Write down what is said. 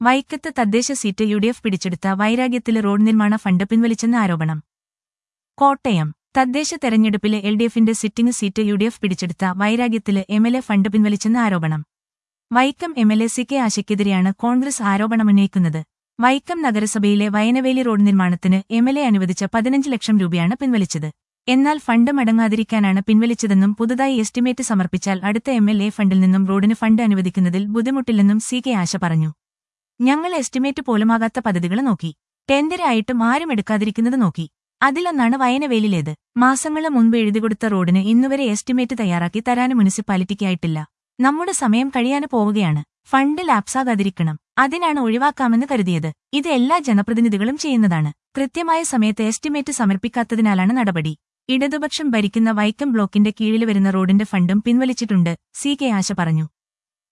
വൈക്കത്ത് തദ്ദേശ seat U D F പിടിച്ചെടുത്ത വൈരാഗ്യത്തില് റോഡ് നിർമ്മാണ ഫണ്ട് പിൻവലിച്ചെന്ന് ആരോപണം കോട്ടയം തദ്ദേശ തെരഞ്ഞെടുപ്പിലെ എൽ ഡി എഫിന്റെ sitting seat U D F പിടിച്ചെടുത്ത വൈരാഗ്യത്തില് എം എൽ എ ഫണ്ട് പിൻവലിച്ചെന്ന് ആരോപണം Vaikom M L A C K ആശയ്ക്കെതിരെയാണ് കോൺഗ്രസ് ആരോപണമുന്നയിക്കുന്നത് വൈക്കം നഗരസഭയിലെ വയനവേലി റോഡ് നിർമ്മാണത്തിന് എം എൽ എ അനുവദിച്ച പതിനഞ്ച് ലക്ഷം രൂപയാണ് പിൻവലിച്ചത് എന്നാൽ ഫണ്ട് മടങ്ങാതിരിക്കാനാണ് പിൻവലിച്ചതെന്നും പുതുതായി എസ്റ്റിമേറ്റ് സമർപ്പിച്ചാൽ അടുത്ത എം എൽ എ ഫണ്ടിൽ നിന്നും റോഡിന് ഫണ്ട് അനുവദിക്കുന്നതിൽ ബുദ്ധിമുട്ടില്ലെന്നും സി കെ ആശ പറഞ്ഞു ഞങ്ങൾ എസ്റ്റിമേറ്റ് പോലുമാകാത്ത പദ്ധതികൾ നോക്കി ടെൻഡറായിട്ടും ആരും എടുക്കാതിരിക്കുന്നത് നോക്കി അതിലൊന്നാണ് വയനവേലിലേത് മാസങ്ങള് മുൻപ് എഴുതിക്കൊടുത്ത റോഡിന് ഇന്നുവരെ എസ്റ്റിമേറ്റ് തയ്യാറാക്കി തരാന് മുനിസിപ്പാലിറ്റിക്കായിട്ടില്ല നമ്മുടെ സമയം കഴിയാന് പോവുകയാണ് ഫണ്ട് ലാപ്സാകാതിരിക്കണം അതിനാണ് ഒഴിവാക്കാമെന്ന് കരുതിയത് ഇത് എല്ലാ ജനപ്രതിനിധികളും ചെയ്യുന്നതാണ് കൃത്യമായ സമയത്ത് എസ്റ്റിമേറ്റ് സമർപ്പിക്കാത്തതിനാലാണ് നടപടി ഇടതുപക്ഷം ഭരിക്കുന്ന വൈക്കം ബ്ലോക്കിന്റെ കീഴിൽ വരുന്ന റോഡിന്റെ ഫണ്ടും പിൻവലിച്ചിട്ടുണ്ട് സി കെ ആശ പറഞ്ഞു